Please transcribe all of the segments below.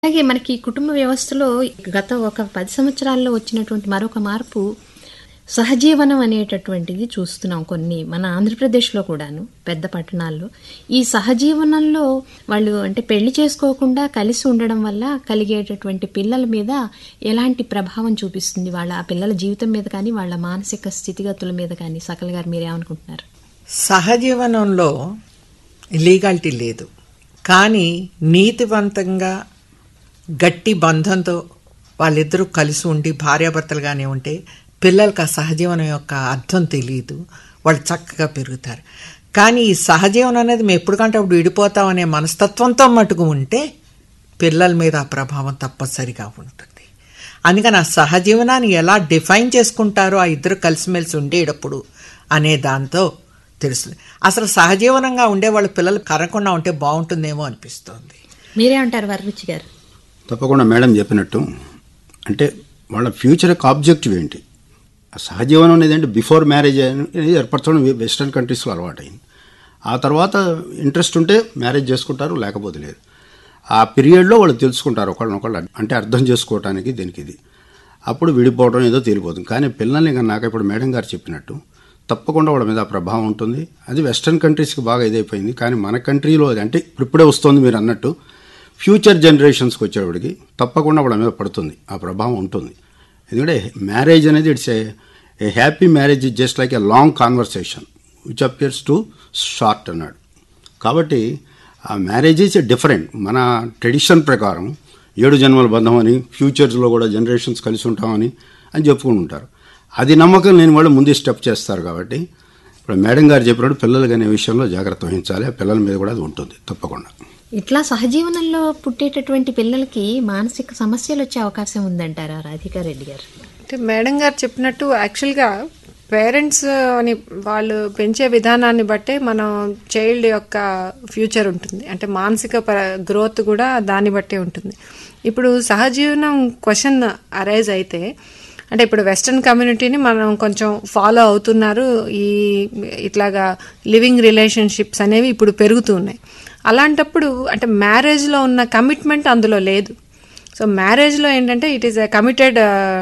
అలాగే మనకి కుటుంబ వ్యవస్థలో గత ఒక పది సంవత్సరాల్లో వచ్చినటువంటి మరొక మార్పు సహజీవనం అనేటటువంటిది చూస్తున్నాం కొన్ని మన ఆంధ్రప్రదేశ్లో కూడాను పెద్ద పట్టణాల్లో ఈ సహజీవనంలో వాళ్ళు అంటే పెళ్లి చేసుకోకుండా కలిసి ఉండడం వల్ల కలిగేటటువంటి పిల్లల మీద ఎలాంటి ప్రభావం చూపిస్తుంది వాళ్ళ ఆ పిల్లల జీవితం మీద కానీ వాళ్ళ మానసిక స్థితిగతుల మీద కానీ సకల గారు మీరేమనుకుంటున్నారు సహజీవనంలో లీగాలిటీ లేదు కానీ నీతివంతంగా గట్టి బంధంతో వాళ్ళిద్దరూ కలిసి ఉండి భార్యాభర్తలుగానే ఉంటే పిల్లలకు ఆ సహజీవనం యొక్క అర్థం తెలియదు వాళ్ళు చక్కగా పెరుగుతారు కానీ ఈ సహజీవనం అనేది మేము ఎప్పటికంటే అప్పుడు విడిపోతాం అనే మనస్తత్వంతో మటుకు ఉంటే పిల్లల మీద ఆ ప్రభావం తప్పనిసరిగా ఉంటుంది అందుకని ఆ సహజీవనాన్ని ఎలా డిఫైన్ చేసుకుంటారో ఆ ఇద్దరు కలిసిమెలిసి ఉండేటప్పుడు అనే దాంతో తెలుస్తుంది అసలు సహజీవనంగా ఉండే వాళ్ళ పిల్లలు కరగకుండా ఉంటే బాగుంటుందేమో అనిపిస్తుంది మీరేమంటారు వరరుచి గారు తప్పకుండా మేడం చెప్పినట్టు అంటే వాళ్ళ ఫ్యూచర్ యొక్క ఆబ్జెక్టివ్ ఏంటి ఆ సహజీవనం అనేది అంటే బిఫోర్ మ్యారేజ్ అనేది ఏర్పరచడం వెస్ట్రన్ కంట్రీస్లో అలవాటైంది ఆ తర్వాత ఇంట్రెస్ట్ ఉంటే మ్యారేజ్ చేసుకుంటారు లేకపోతే లేదు ఆ పీరియడ్లో వాళ్ళు తెలుసుకుంటారు ఒకళ్ళనొకళ్ళు అంటే అర్థం చేసుకోవటానికి దీనికి ఇది అప్పుడు విడిపోవడం ఏదో తేలిపోతుంది కానీ పిల్లల్ని నాకు ఇప్పుడు మేడం గారు చెప్పినట్టు తప్పకుండా వాళ్ళ మీద ఆ ప్రభావం ఉంటుంది అది వెస్ట్రన్ కంట్రీస్కి బాగా ఇదైపోయింది కానీ మన కంట్రీలో అది అంటే ఇప్పుడే వస్తుంది మీరు అన్నట్టు ఫ్యూచర్ జనరేషన్స్కి వచ్చేవాడికి తప్పకుండా వాళ్ళ మీద పడుతుంది ఆ ప్రభావం ఉంటుంది ఎందుకంటే మ్యారేజ్ అనేది it's a a happy marriage is just like a long conversation which appears too short అన్నాడు కాబట్టి ఆ మ్యారేజ్ ఈజ్ డిఫరెంట్ మన ట్రెడిషన్ ప్రకారం ఏడు జన్మల బంధం అని ఫ్యూచర్స్లో కూడా జనరేషన్స్ కలిసి ఉంటామని అని చెప్పుకుని ఉంటారు అది నమ్మకం లేని వాళ్ళు ముందే స్టెప్ చేస్తారు కాబట్టి ఇప్పుడు మేడం గారు చెప్పినట్టు పిల్లలు అనే విషయంలో జాగ్రత్త వహించాలి ఆ పిల్లల మీద కూడా అది ఉంటుంది తప్పకుండా ఇట్లా సహజీవనంలో పుట్టేటటువంటి పిల్లలకి మానసిక సమస్యలు వచ్చే అవకాశం ఉందంటారా రాధికా రెడ్డి గారు అంటే మేడం గారు చెప్పినట్టు యాక్చువల్గా పేరెంట్స్ అని వాళ్ళు పెంచే విధానాన్ని బట్టే మనం చైల్డ్ యొక్క ఫ్యూచర్ ఉంటుంది అంటే మానసిక గ్రోత్ కూడా దాన్ని బట్టే ఉంటుంది ఇప్పుడు సహజీవనం క్వశ్చన్ అరైజ్ అయితే అంటే ఇప్పుడు వెస్ట్రన్ కమ్యూనిటీని మనం కొంచెం ఫాలో అవుతున్నారు ఈ ఇట్లాగా లివింగ్ రిలేషన్షిప్స్ అనేవి ఇప్పుడు పెరుగుతూ ఉన్నాయి అలాంటప్పుడు అంటే మ్యారేజ్లో ఉన్న కమిట్మెంట్ అందులో లేదు సో మ్యారేజ్లో ఏంటంటే ఇట్ ఈస్ ఎ కమిటెడ్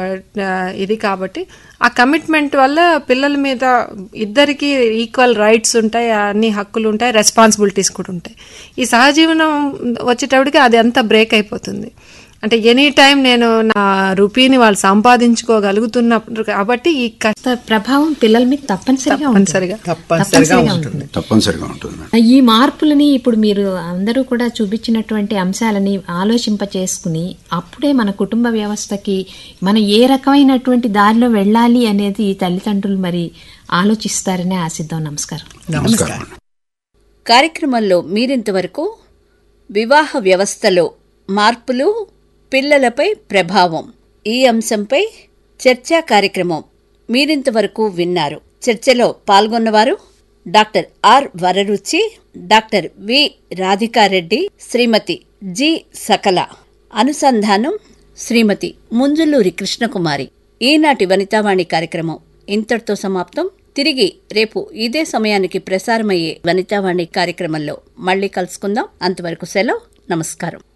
ఇది కాబట్టి ఆ కమిట్మెంట్ వల్ల పిల్లల మీద ఇద్దరికి ఈక్వల్ రైట్స్ ఉంటాయి అన్ని హక్కులు ఉంటాయి రెస్పాన్సిబిలిటీస్ కూడా ఉంటాయి ఈ సహజీవనం వచ్చేటప్పటికి అది అంతా బ్రేక్ అయిపోతుంది అంటే ఎనీ టైం నేను నా రూపీని వాళ్ళు సంపాదించుకోగలుగుతున్నప్పుడు కాబట్టి ఈ కష్ట ప్రభావం పిల్లల మీద తప్పనిసరిగా ఉంటుంది. తప్పనిసరిగా తప్పనిసరిగా ఉంటుంది తప్పనిసరిగా ఉంటుంది మేడం ఈ మార్పులని ఇప్పుడు మీరు అందరూ కూడా చూపించినటువంటి అంశాలని ఆలోచింప చేసుకుని అప్పుడే మన కుటుంబ వ్యవస్థకి మనం ఏ రకమైనటువంటి దారిలో వెళ్ళాలి అనేది తల్లిదండ్రులు మరి ఆలోచిస్తారని ఆశిద్దాం నమస్కారం నమస్కారం కార్యక్రమంలో మీరింతవరకు వివాహ వ్యవస్థలో మార్పులు పిల్లలపై ప్రభావం ఈ అంశంపై చర్చా కార్యక్రమం మీరింతవరకు విన్నారు చర్చలో పాల్గొన్నవారు doctor R Vararuchi doctor V Radhika Reddy Shrimati G Sakala అనుసంధానం శ్రీమతి ముంజులూరి కృష్ణకుమారి ఈనాటి వనితావాణి కార్యక్రమం ఇంతటితో సమాప్తం తిరిగి రేపు ఇదే సమయానికి ప్రసారమయ్యే వనితావాణి కార్యక్రమంలో మళ్ళీ కలుసుకుందాం అంతవరకు సెలవు నమస్కారం